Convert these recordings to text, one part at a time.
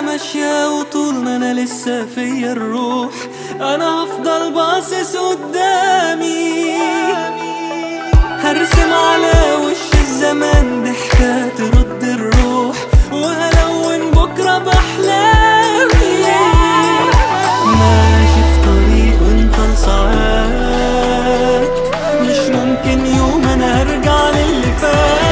ماشية وطول ما انا لسه فيا الروح انا هفضل باصص قدامي هرسم على وش الزمان ضحكة ترد الروح وهلون بكرة بأحلامي ماشي في طريق وانت لساعات مش ممكن يوم انا هرجع للي فات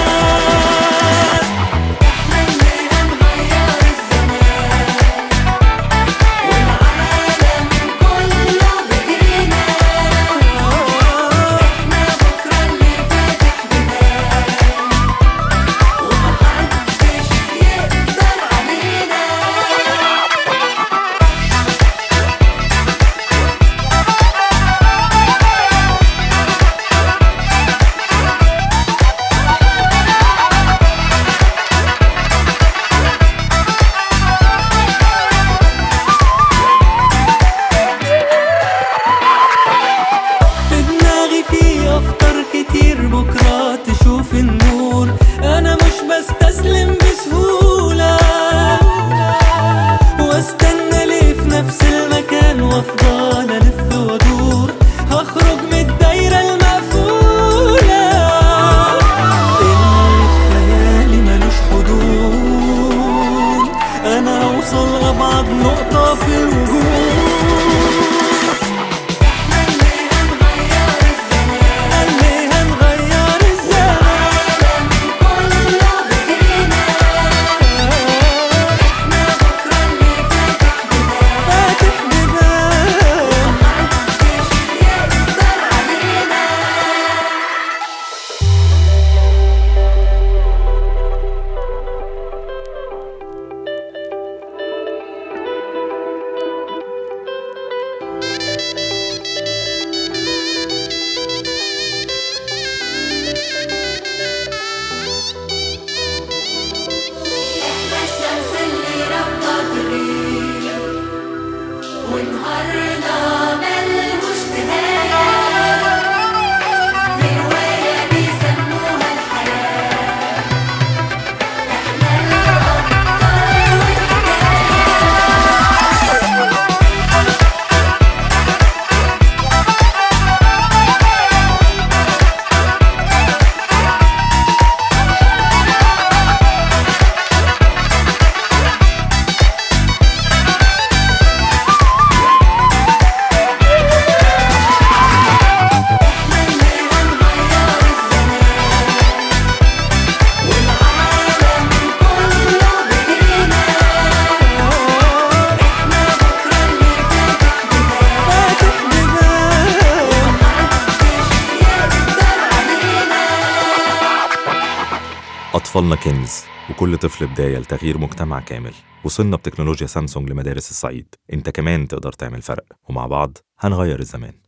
في دماغي في افكار كتير بكره تشوف النور انا مش بستسلم بسهوله واستنى ليه في نفس المكان وافضل الف وادور هخرج من الدايره المقفوله اللي في خيالي ملوش حدود انا اوصل ابعد نقطه في الوجود قال لي هنغير الزمان فاتح بيبان احنا الشمس اللي رافضة تغيب ونهارنا ملهوش نهاية في رواية بيسموها الحياة احنا الأبطال والعالم كله بإيدينا احنا بكرة اللي فاتح بنا فاتح بيبان محدش يقدر علينا أطفالنا كنز وكل طفل بداية لتغيير مجتمع كامل وصلنا بتكنولوجيا سامسونج لمدارس الصعيد انت كمان تقدر تعمل فرق ومع بعض هنغير الزمان